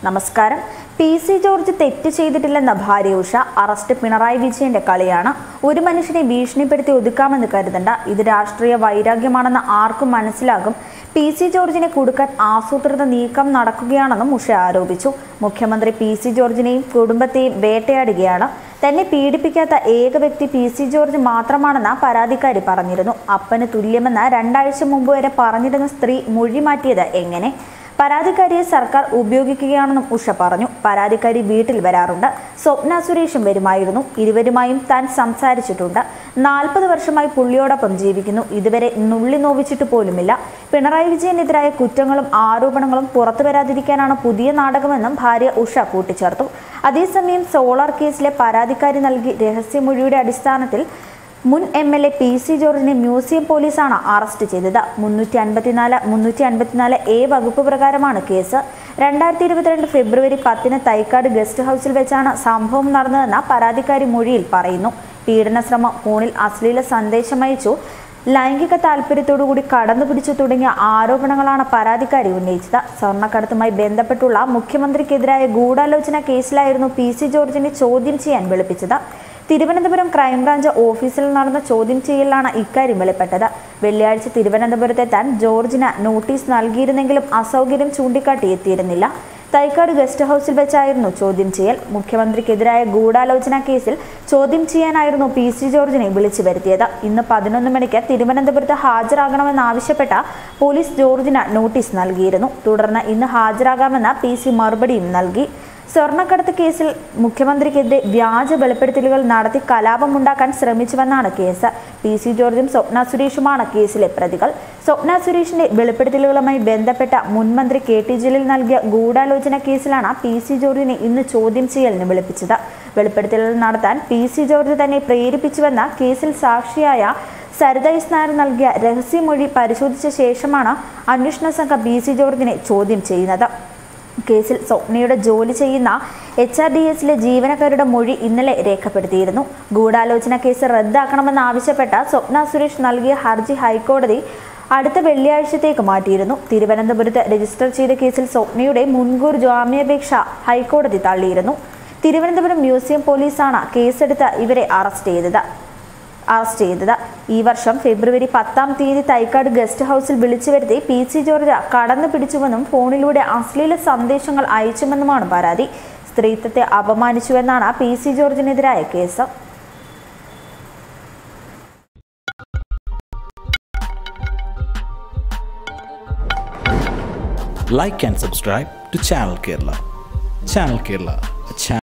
നമസ്കാരം P C George തെറ്റ് ചെയ്തിട്ടില്ലെന്ന ഭാര്യ ഉഷ അറസ്റ്റ് പിണറായി വിജയന്റെ കളിയാണ് ഒരു മനുഷ്യനെ ഭീഷണിപ്പെടുത്തി ഒതുക്കാമെന്ന് കരുതണ്ട ഇത് രാഷ്ട്രീയ വൈരാഗ്യമാണെന്ന് ആർക്കും മനസ്സിലാകും പി സി ജോർജിനെ കൊടുക്കാൻ ആസൂത്രിത നീക്കം നടക്കുകയാണെന്നും ഉഷ ആരോപിച്ചു മുഖ്യമന്ത്രി പി സി ജോർജിനെയും കുടുംബത്തെയും വേട്ടയാടുകയാണ് തന്നെ പീഡിപ്പിക്കാത്ത ഏക വ്യക്തി പി സി ജോർജ് മാത്രമാണെന്ന് പരാതിക്കാരി പറഞ്ഞിരുന്നു അപ്പന് തുല്യമെന്ന് രണ്ടാഴ്ച മുമ്പ് വരെ പറഞ്ഞിരുന്ന സ്ത്രീ മൊഴി മാറ്റിയത് എങ്ങനെ പരാതിക്കാരിയെ സർക്കാർ ഉപയോഗിക്കുകയാണെന്നും ഉഷ പറഞ്ഞു പരാതിക്കാരി വീട്ടിൽ വരാറുണ്ട് സ്വപ്ന സുരേഷും വരുമായിരുന്നു ഇരുവരുമായും താൻ സംസാരിച്ചിട്ടുണ്ട് നാൽപ്പത് വർഷമായി പുള്ളിയോടൊപ്പം ജീവിക്കുന്നു ഇതുവരെ നുള്ളി നോവിച്ചിട്ട് പോലുമില്ല പിണറായി വിജയനെതിരായ കുറ്റങ്ങളും ആരോപണങ്ങളും പുറത്തു വരാതിരിക്കാനാണ് പുതിയ നാടകമെന്നും ഭാര്യ ഉഷ കൂട്ടിച്ചേർത്തു അതേസമയം സോളാർ കേസിലെ പരാതിക്കാരി നൽകി രഹസ്യമൊഴിയുടെ അടിസ്ഥാനത്തിൽ മുൻ M L A P C ജോർജിനെ മ്യൂസിയം പോലീസാണ് അറസ്റ്റ് ചെയ്തത് മുന്നൂറ്റി അൻപത്തിനാല് മുന്നൂറ്റി അൻപത്തിനാല് എ വകുപ്പ് പ്രകാരമാണ് കേസ് രണ്ടായിരത്തി ഇരുപത്തിരണ്ട് ഫെബ്രുവരി പത്തിന് തൈക്കാട് ഗസ്റ്റ് ഹൗസിൽ വെച്ചാണ് സംഭവം നടന്നതെന്ന് പരാതിക്കാരി മൊഴിയിൽ പറയുന്നു പീഡന ശ്രമം ഫോണിൽ അശ്ലീല സന്ദേശമയച്ചു ലൈംഗിക താല്പര്യത്തോടുകൂടി കടന്നു പിടിച്ചു തുടങ്ങിയ ആരോപണങ്ങളാണ് പരാതിക്കാരി ഉന്നയിച്ചത് സ്വർണ്ണക്കടത്തുമായി ബന്ധപ്പെട്ടുള്ള മുഖ്യമന്ത്രിക്കെതിരായ ഗൂഢാലോചന കേസിലായിരുന്നു പി സി ജോർജിനെ ചോദ്യം ചെയ്യാൻ വിളിപ്പിച്ചത് തിരുവനന്തപുരം ക്രൈംബ്രാഞ്ച് ഓഫീസിൽ നടന്ന ചോദ്യം ചെയ്യലിലാണ് ഇക്കാര്യം വെളിപ്പെട്ടത് വെള്ളിയാഴ്ച തിരുവനന്തപുരത്തെത്താൻ ജോർജിന് നോട്ടീസ് നൽകിയിരുന്നെങ്കിലും അസൗകര്യം ചൂണ്ടിക്കാട്ടി എത്തിയിരുന്നില്ല തൈക്കാട് ഗസ്റ്റ് ഹൗസിൽ വെച്ചായിരുന്നു ചോദ്യം ചെയ്യൽ മുഖ്യമന്ത്രിക്കെതിരായ ഗൂഢാലോചന കേസിൽ ചോദ്യം ചെയ്യാനായിരുന്നു പി സി ജോർജിനെ വിളിച്ചു വരുത്തിയത് ഇന്ന് പതിനൊന്ന് മണിക്ക് തിരുവനന്തപുരത്ത് ഹാജരാകണമെന്നാവശ്യപ്പെട്ട പോലീസ് ജോർജിന് നോട്ടീസ് നൽകിയിരുന്നു തുടർന്ന് ഇന്ന് ഹാജരാകാമെന്ന പി സി മറുപടിയും നൽകി സ്വർണ്ണക്കടത്ത് കേസിൽ മുഖ്യമന്ത്രിക്കെതിരെ വ്യാജ വെളിപ്പെടുത്തലുകൾ നടത്തി കലാപമുണ്ടാക്കാൻ ശ്രമിച്ചുവെന്നാണ് കേസ് പി സി ജോർജും സ്വപ്ന സുരേഷുമാണ് കേസിലെ പ്രതികൾ സ്വപ്ന സുരേഷിന്റെ വെളിപ്പെടുത്തലുകളുമായി ബന്ധപ്പെട്ട മുൻമന്ത്രി കെ ടി ജലീൽ നൽകിയ ഗൂഢാലോചന കേസിലാണ് പി സി ജോർജിനെ ഇന്ന് ചോദ്യം ചെയ്യലിന് വിളിപ്പിച്ചത് വെളിപ്പെടുത്തലുകൾ നടത്താൻ പി സി ജോർജ് തന്നെ പ്രേരിപ്പിച്ചുവെന്ന കേസിൽ സാക്ഷിയായ സരിത എസ് നായർ നൽകിയ രഹസ്യമൊഴി പരിശോധിച്ച ശേഷമാണ് അന്വേഷണ സംഘം പി സി ജോർജിനെ ചോദ്യം ചെയ്യുന്നത് കേസിൽ സ്വപ്നയുടെ ജോലി ചെയ്യുന്ന എച്ച് ആർ ഡി എസിലെ ജീവനക്കാരുടെ മൊഴി ഇന്നലെ രേഖപ്പെടുത്തിയിരുന്നു ഗൂഢാലോചന കേസ് റദ്ദാക്കണമെന്നാവശ്യപ്പെട്ട സ്വപ്ന സുരേഷ് നൽകിയ ഹർജി ഹൈക്കോടതി അടുത്ത വെള്ളിയാഴ്ചത്തേക്ക് മാറ്റിയിരുന്നു തിരുവനന്തപുരത്ത് രജിസ്റ്റർ ചെയ്ത കേസിൽ സ്വപ്നയുടെ മുൻകൂർ ജാമ്യാപേക്ഷ ഹൈക്കോടതി തള്ളിയിരുന്നു തിരുവനന്തപുരം മ്യൂസിയം പോലീസാണ് കേസെടുത്ത് ഇവരെ അറസ്റ്റ് ചെയ്തത് അറസ്റ്റ് ചെയ്തത് ഈ വർഷം ഫെബ്രുവരി പത്താം തീയതി തൈക്കാട് ഗസ്റ്റ് ഹൗസിൽ വിളിച്ചു വരുത്തി പി സി ജോർജ് കടന്നു പിടിച്ചുവെന്നും ഫോണിലൂടെ അശ്ലീല സന്ദേശങ്ങൾ അയച്ചുവെന്നുമാണ് പരാതി സ്ത്രീത്വത്തെ അപമാനിച്ചുവെന്നാണ് പി സി ജോർജിനെതിരായ case like and subscribe to Channel Kerala. Channel Kerala, a channel